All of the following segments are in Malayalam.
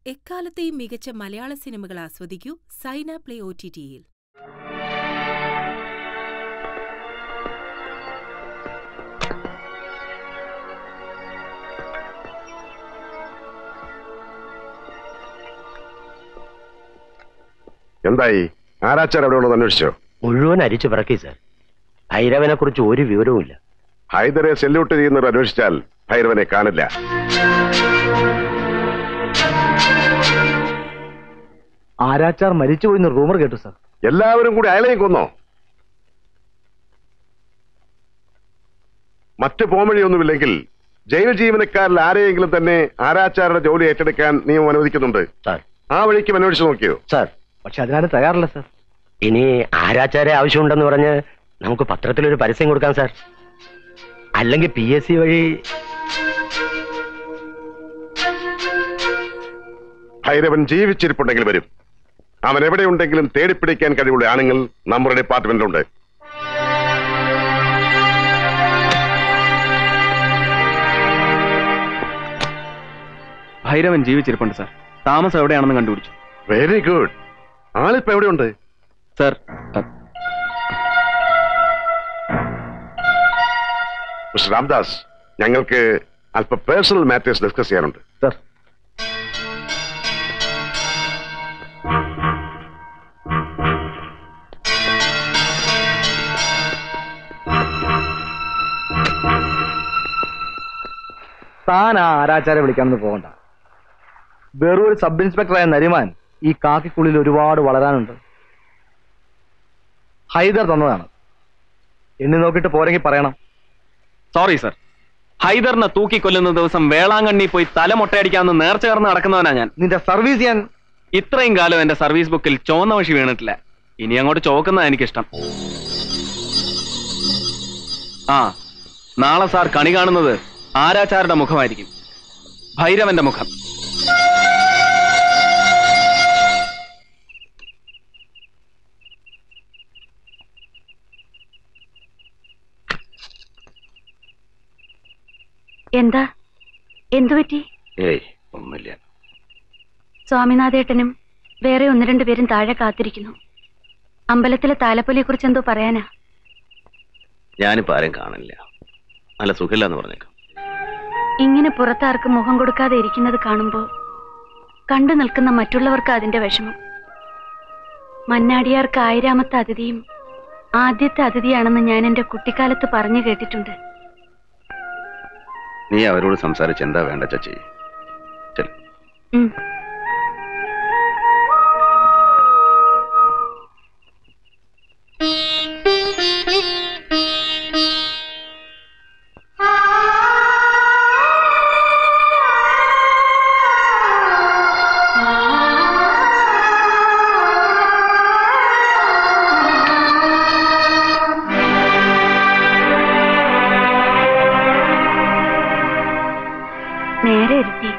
എക്കാലത്തെയും മികച്ച മലയാള സിനിമകൾ ആസ്വദിക്കൂ സൈന പ്ലേ ഒ ടി ടിയിൽ എന്തായി ആരാച്ചാർ എവിടെയുള്ളത് അന്വേഷിച്ചോ മുഴുവൻ അരിച്ചു പറക്കി സാർ ഭൈരവനെ കുറിച്ച് ഒരു വിവരവുമില്ല ഹൈദരെ സെല്യൂട്ട് ചെയ്യുന്നവർ അന്വേഷിച്ചാൽ ഭൈരവനെ കാണില്ല ആരാച്ചാർ മരിച്ചുപോയിന്ന് റൂമർ കേട്ടു സാർ എല്ലാവരും കൂടി അയാളെയും കൊന്നോ മറ്റ് പോംവഴിയൊന്നുമില്ലെങ്കിൽ ജയിൽ ജീവനക്കാരിൽ ആരെയെങ്കിലും തന്നെ ആരാച്ചാരുടെ ജോലി ഏറ്റെടുക്കാൻ നിയമം അനുവദിക്കുന്നുണ്ട് സാർ ആ വഴിക്കും അന്വേഷിച്ച് നോക്കിയോ സാർ പക്ഷെ അതിനാരും തയ്യാറല്ല സാർ ഇനി ആരാച്ചാരെ ആവശ്യമുണ്ടെന്ന് പറഞ്ഞ് നമുക്ക് പത്രത്തിലൊരു പരസ്യം കൊടുക്കാം സാർ അല്ലെങ്കിൽ പി എസ് സി വഴി ഭൈരവൻ ജീവിച്ചിരിപ്പുണ്ടെങ്കിൽ വരും അവൻ എവിടെയുണ്ടെങ്കിലും തേടിപ്പിടിക്കാൻ കഴിവുള്ള ആണുങ്ങൾ നമ്മുടെ ഡിപ്പാർട്ട്മെന്റിലുണ്ട് ഭൈരവൻ ജീവിച്ചിരിപ്പുണ്ട് സാർ താമസം എവിടെയാണെന്ന് കണ്ടുപിടിച്ചു വെരി ഗുഡ് ആളിപ്പോ എവിടെയുണ്ട് സാർ അ, മിസ്റ്റർ രാംദാസ് ഞങ്ങൾക്ക് അല്പ പേഴ്സണൽ മാറ്റേഴ്സ് ഡിസ്കസ് ചെയ്യാനുണ്ട് സാർ താൻ ആ ആരാച്ചാരെ വിളിക്കാനൊന്നും പോകണ്ട വെറും ഒരു സബ് ഇൻസ്പെക്ടറായ നരിമാൻ ഈ കാക്കിക്കുള്ളിൽ ഒരുപാട് വളരാനുണ്ട് ഹൈദർ തന്നതാണ് എണ്ണി നോക്കിയിട്ട് പോരെങ്കിൽ പറയണം സോറി സാർ ഹൈദറിനെ തൂക്കിക്കൊല്ലുന്ന ദിവസം വേളാങ്കണ്ണി പോയി തല മൊട്ടയടിക്കാമെന്ന് നേർച്ച ചേർന്ന് നടക്കുന്നവനാ ഞാൻ നിന്റെ സർവീസ് ചെയ്യാൻ ഇത്രയും കാലം എന്റെ സർവീസ് ബുക്കിൽ ചുവന്ന വശി വീണിട്ടില്ല ഇനി അങ്ങോട്ട് ചോക്കുന്നതാ എനിക്കിഷ്ടം ആ നാളെ സാർ കണി കാണുന്നത് ആരാച്ചാരുടെ മുഖമായിരിക്കും ഭൈരവന്റെ മുഖം എന്താ എന്തു പറ്റി ഏയ് ഒന്നുമില്ല സ്വാമിനാഥേട്ടനും വേറെ ഒന്ന് രണ്ട് പേരും താഴെ കാത്തിരിക്കുന്നു അമ്പലത്തിലെ താലപ്പൊലിയെ കുറിച്ച് എന്തോ പറയാനാ ഞാനിപ്പോ ആരും കാണില്ല നല്ല സുഖമില്ല എന്ന് പറഞ്ഞേക്കാം ഇങ്ങനെ പുറത്താർക്ക് മുഖം കൊടുക്കാതെ ഇരിക്കുന്നത് കാണുമ്പോ കണ്ടു നിൽക്കുന്ന മറ്റുള്ളവർക്ക് അതിന്റെ വിഷമം മന്നാടിയാർക്ക് ആയിരാമത്തെ അതിഥിയും ആദ്യത്തെ അതിഥിയാണെന്ന് ഞാൻ എന്റെ കുട്ടിക്കാലത്ത് പറഞ്ഞു കേട്ടിട്ടുണ്ട് നീ അവരോട് സംസാരിച്ച് എന്താ വേണ്ട ചച്ചി ചെല് ഉം. നേരെ ഇരുത്തി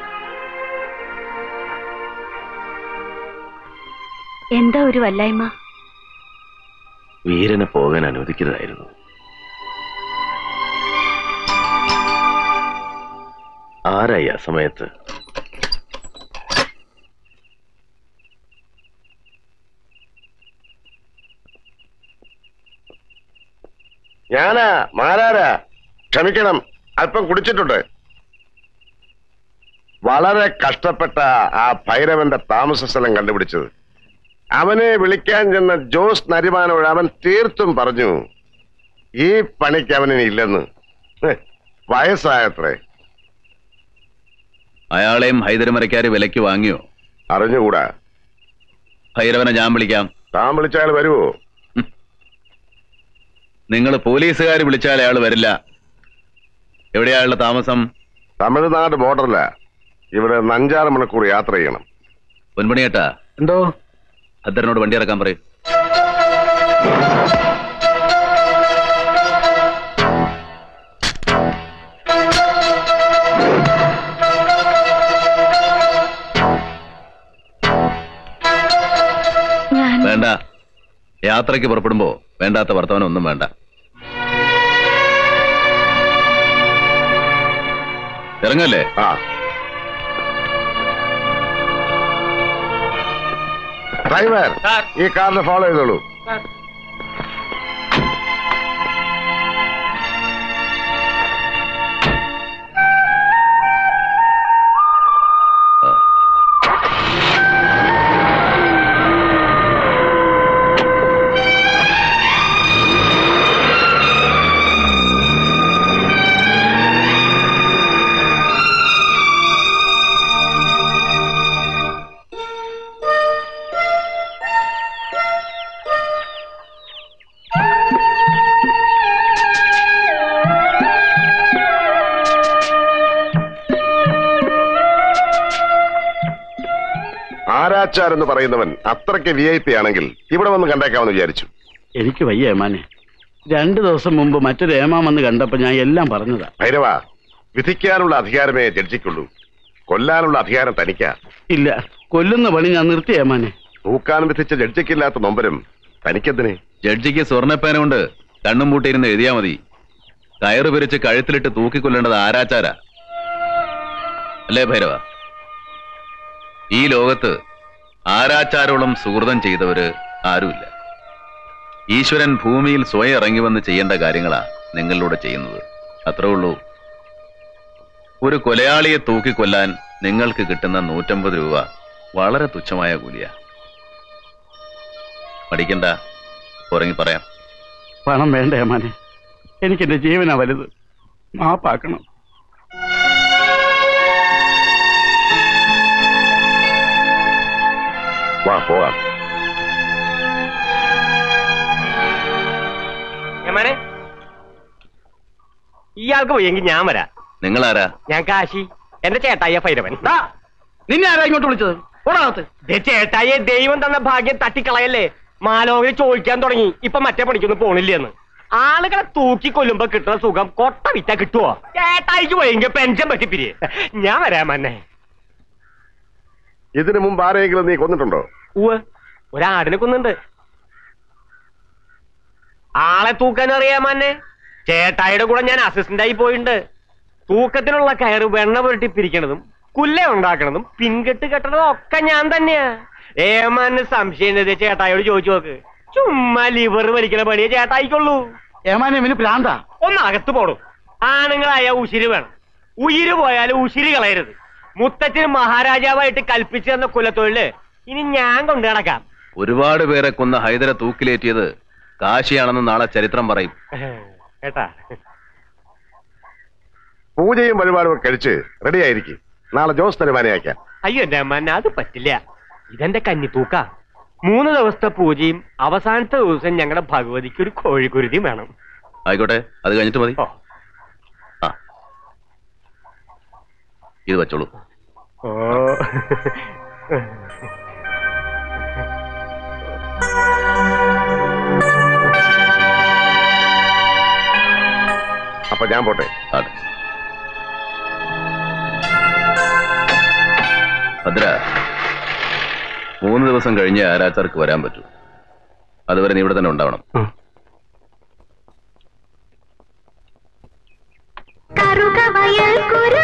എന്താ ഒരു വല്ലായ്മ വീരനെ പോകാൻ അനുവദിക്കുന്നതായിരുന്നു ആരായി ആ സമയത്ത് ഞാനാ മാരാരാ ക്ഷമിക്കണം അല്പം കുടിച്ചിട്ടുണ്ട് വളരെ കഷ്ടപ്പെട്ട ആ ഭൈരവന്റെ താമസ സ്ഥലം കണ്ടുപിടിച്ചത് അവനെ വിളിക്കാൻ ചെന്ന ജോസ് നരിമാനോട് അവൻ തീർത്തും പറഞ്ഞു ഈ പണിക്ക് അവനിനി ഇല്ലെന്ന് ഹ്, വയസ്സായത്രേ അയാളെയും ഹൈദരമരക്കാര് വിലയ്ക്ക് വാങ്ങിയോ അറിഞ്ഞുകൂടാ ഭൈരവനെ ഞാൻ വിളിക്കാം താൻ വിളിച്ചാൽ വരുവോ നിങ്ങൾ പോലീസുകാർ വിളിച്ചാൽ അയാൾ വരില്ല എവിടെയാ അയാളുടെ താമസം തമിഴ്നാട് ബോർഡറില ഇവിടെ അഞ്ചാറ് മണിക്കൂർ യാത്ര ചെയ്യണം പൊൻപണിയേട്ടാ എന്തോ ഭദ്രനോട് വണ്ടി ഇറക്കാൻ പറയും ഞാൻ വേണ്ട യാത്രയ്ക്ക് പുറപ്പെടുമ്പോ വേണ്ടാത്ത വർത്തമാനം ഒന്നും വേണ്ട ഇറങ്ങല്ലേ ആ ഡ്രൈവർ ഈ കാറിന് ഫോളോ ചെയ്തോളൂ ആരാച്ചാർ എന്ന് പറയുന്നവൻ അത്രയ്ക്ക് വി ഐ പി ആണെങ്കിൽ ഇവിടെ വന്ന് കണ്ടേക്കാമെന്ന് വിചാരിച്ചു എനിക്ക് വയ്യ ഏമാനെ രണ്ടു ദിവസം മുമ്പ് മറ്റൊരു ഏമാൻ വന്ന് കണ്ടപ്പോ ഞാൻ എല്ലാം പറഞ്ഞതാ ഭൈരവ വിധിക്കാനുള്ള അധികാരമേ ജഡ്ജിക്കുള്ളൂ കൊല്ലാനുള്ള അധികാരം തനിക്കാ ഇല്ല കൊല്ലുന്ന പണി ഞാൻ നിർത്തി ഏമാനെ തൂക്കാൻ വിധിച്ച ജഡ്ജിക്കില്ലാത്ത നൊമ്പരം തനിക്കെന്തിന് ജഡ്ജിക്ക് സ്വർണ്ണപ്പേന കൊണ്ട് കണ്ണും പൂട്ടിയിരുന്ന് എഴുതിയാ മതി കയറ് പിരിച്ച് കഴുത്തിലിട്ട് തൂക്കിക്കൊല്ലേണ്ടത് ആരാച്ചാരാ അല്ലേ ഭൈരവ ഈ ലോകത്ത് ആരാച്ചാരോളം സുഹൃതം ചെയ്തവര് ആരുമില്ല ഈശ്വരൻ ഭൂമിയിൽ സ്വയം ഇറങ്ങി വന്ന് ചെയ്യേണ്ട കാര്യങ്ങളാ നിങ്ങളിലൂടെ ചെയ്യുന്നത് അത്രേ ഉള്ളൂ ഒരു കൊലയാളിയെ തൂക്കിക്കൊല്ലാൻ നിങ്ങൾക്ക് കിട്ടുന്ന നൂറ്റമ്പത് രൂപ വളരെ തുച്ഛമായ കൂലിയാ പഠിക്കണ്ട ഉറങ്ങി പറയാം പണം വേണ്ട ഏമാനെ എനിക്ക് എന്റെ ജീവനാ വലുത് മാപ്പാക്കണം വാ പോവാം ഏമാനെ ഇയാൾക്ക് പോയെങ്കിൽ ഞാൻ വരാം നിങ്ങളാരാ ഞാൻ കാശി എന്റെ ചേട്ടായ ഭൈരവൻ ദാ, നിന്നെ ആരാ ഇങ്ങോട്ട് വിളിച്ചത് ഓടാകത്ത് ദേ ചേട്ടായെ ദൈവം തന്ന ഭാഗ്യം തട്ടിക്കളയല്ലേ മാലോകര് ചോദിക്കാൻ തുടങ്ങി ഇപ്പൊ മറ്റേ പണിക്കൊന്നും പോണില്ലെന്ന് ആളുകളെ തൂക്കി കൊല്ലുമ്പോ കിട്ടുന്ന സുഖം കൊട്ട വിറ്റാ കിട്ടുവോ ചേട്ടായിക്ക് പോയെങ്കിൽ പെൻഷൻ പറ്റിപ്പിരി ഞാൻ വരാം മന്നെ ഇതിനു മുമ്പ് ആരെങ്കിലും നീ കൊന്നിട്ടുണ്ടോ ഉവ് ഒരാടിനെ കൊന്നുണ്ട് ആളെ തൂക്കാൻ അറിയാമന്നെ ചേട്ടായിയുടെ കൂടെ ഞാൻ അസിസ്റ്റന്റ് ആയി പോയിട്ടുണ്ട് തൂക്കത്തിനുള്ള കയറ് വെണ്ണ പുരട്ടി പിരിക്കണതും കുല്ല ഉണ്ടാക്കണതും പിൻകെട്ട് കെട്ടണതും ഒക്കെ ഞാൻ തന്നെയാ ഏമാന് സംശയം ഉണ്ടെങ്കിൽ ചേട്ടായിയോട് ചോദിച്ചു നോക്ക് ചുമ്മാ ലിവർ വലിക്കണ പണിയെ ചേട്ടായിക്കുള്ളൂ ഏമാനെ ഇവന് പ്രാന്താ ഒന്ന് അകത്ത് പോടും ആണുങ്ങളായ ഉശിര് വേണം ഉയിര് പോയാൽ ഉശിര് കളയരുത് മുത്തച്ഛന് മഹാരാജാവായിട്ട് കൽപ്പിച്ചു തന്ന കുലത്തൊഴില് ഇനി ഞാൻ കൊണ്ടു നടക്കാം ഒരുപാട് പേരെ കൊന്ന ഹൈദരെ തൂക്കിലേറ്റിയത് കാശിയാണെന്ന് നാളെ ചരിത്രം പറയും കേട്ടാ പൂജയും വഴിപാടും ഒക്കെ കഴിച്ച് റെഡി ആയിരിക്കും നാളെ ജോസ് തരുമാനെ അയക്കാം അയ്യോ എന്റെ അമ്മ അത് പറ്റില്ല ഇതെന്റെ കന്നിത്തൂക്ക മൂന്ന് ദിവസത്തെ പൂജയും അവസാനത്തെ ദിവസം ഞങ്ങളുടെ ഭഗവതിക്ക് ഒരു കോഴിക്കുരുതിയും വേണം ആയിക്കോട്ടെ അത് കഴിഞ്ഞിട്ട് മതി ഓ ആ ഇത് വെച്ചോളൂ ഓ അപ്പൊ ഞാൻ പോട്ടെ അതെ ഭദ്ര മൂന്ന് ദിവസം കഴിഞ്ഞ് ആരാച്ചാർക്ക് വരാൻ പറ്റൂ അതുവരെ നീ ഇവിടെ തന്നെ ഉണ്ടാവണം കറുക വയൽ കുരു